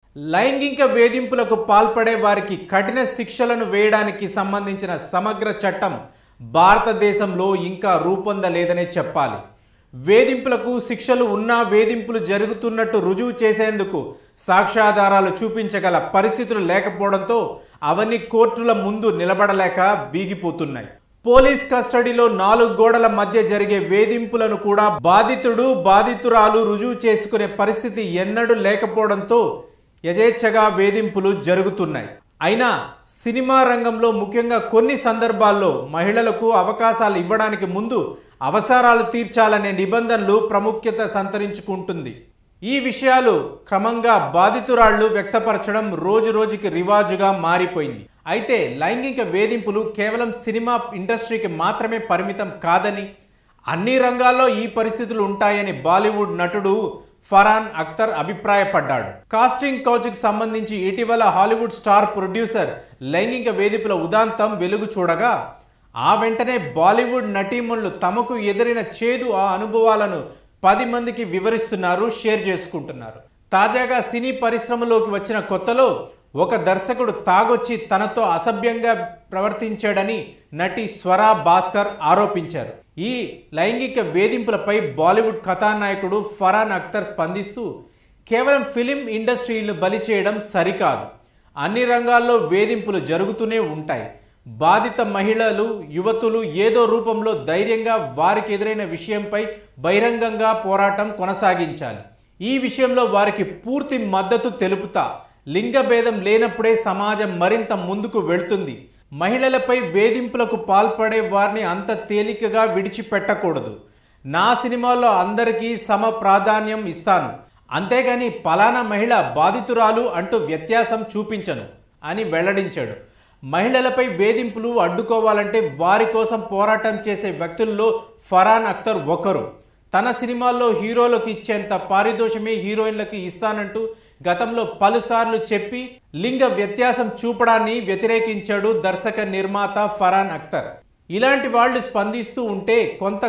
లైంగిక వేధింపులకు పాల్పడే వారికి కఠిన శిక్షలను వేయడానికి సంబంధించిన సమగ్ర చట్టం భారతదేశంలో ఇంకా రూపొందలేదనే చెప్పాలి వేధింపులకు శిక్షలు ఉన్నా వేధింపులు జరుగుతున్నట్టు రుజువు చేసేందుకు సాక్ష్యాధారాలు చూపించగల పరిస్థితులు లేకపోవడంతో అవన్నీ కోర్టుల ముందు నిలబడలేక వీగిపోతున్నాయి పోలీస్ కస్టడీలో నాలుగు గోడల మధ్య జరిగే వేధింపులను కూడా బాధితుడు బాధితురాలు రుజువు చేసుకునే పరిస్థితి ఎన్నడూ లేకపోవడంతో యథేచ్ఛగా వేధింపులు జరుగుతున్నాయి అయినా సినిమా రంగంలో ముఖ్యంగా కొన్ని సందర్భాల్లో మహిళలకు అవకాశాలు ఇవ్వడానికి ముందు అవసరాలు తీర్చాలనే నిబంధనలు ప్రాముఖ్యత సంతరించుకుంటుంది ఈ విషయాలు క్రమంగా బాధితురాళ్లు వ్యక్తపరచడం రోజు రోజుకి రివాజుగా మారిపోయింది అయితే లైంగిక వేధింపులు కేవలం సినిమా ఇండస్ట్రీకి మాత్రమే పరిమితం కాదని అన్ని రంగాల్లో ఈ పరిస్థితులు ఉంటాయని బాలీవుడ్ నటుడు ఫరాన్ అఖ్తర్ అభిప్రాయపడ్డాడు కాస్టింగ్ కౌచ్కి సంబంధించి ఇటీవల హాలీవుడ్ స్టార్ ప్రొడ్యూసర్ లైంగిక వేధింపుల ఉదాంతం వెలుగు చూడగా ఆ వెంటనే బాలీవుడ్ నటీమణులు తమకు ఎదురైన చేదు ఆ అనుభవాలను పది మందికి వివరిస్తున్నారు షేర్ చేసుకుంటున్నారు తాజాగా సినీ పరిశ్రమలోకి వచ్చిన కొత్తలో ఒక దర్శకుడు తాగొచ్చి తనతో అసభ్యంగా ప్రవర్తించాడని నటి స్వరా భాస్కర్ ఆరోపించారు ఈ లైంగిక వేధింపులపై బాలీవుడ్ కథానాయకుడు ఫరాన్ అఖ్తర్ స్పందిస్తూ కేవలం ఫిలిం ఇండస్ట్రీని బలి చేయడం సరికాదు అన్ని రంగాల్లో వేధింపులు జరుగుతూనే ఉంటాయి బాధిత మహిళలు యువతులు ఏదో రూపంలో ధైర్యంగా వారికి ఎదురైన విషయంపై బహిరంగంగా పోరాటం కొనసాగించాలి ఈ విషయంలో వారికి పూర్తి మద్దతు తెలుపుతా లింగభేదం లేనప్పుడే సమాజం మరింత ముందుకు వెళ్తుంది మహిళలపై వేధింపులకు పాల్పడే వారిని అంత తేలికగా విడిచిపెట్టకూడదు నా సినిమాలో అందరికీ సమ ప్రాధాన్యం ఇస్తాను అంతేగాని పలానా మహిళ బాధితురాలు అంటూ వ్యత్యాసం చూపించను అని వెల్లడించాడు మహిళలపై వేధింపులు అడ్డుకోవాలంటే వారి కోసం పోరాటం చేసే వ్యక్తుల్లో ఫరాన్ అఖ్తర్ ఒకరు తన సినిమాల్లో హీరోలకు ఇచ్చేంత పారితోషమే హీరోయిన్లకు ఇస్తానంటూ గతంలో పలుసార్లు చెప్పి లింగ వ్యత్యాసం చూపడాన్ని వ్యతిరేకించాడు దర్శక నిర్మాత ఫరాన్ అఖ్తర్ ఇలాంటి వాళ్ళు స్పందిస్తూ ఉంటే కొంత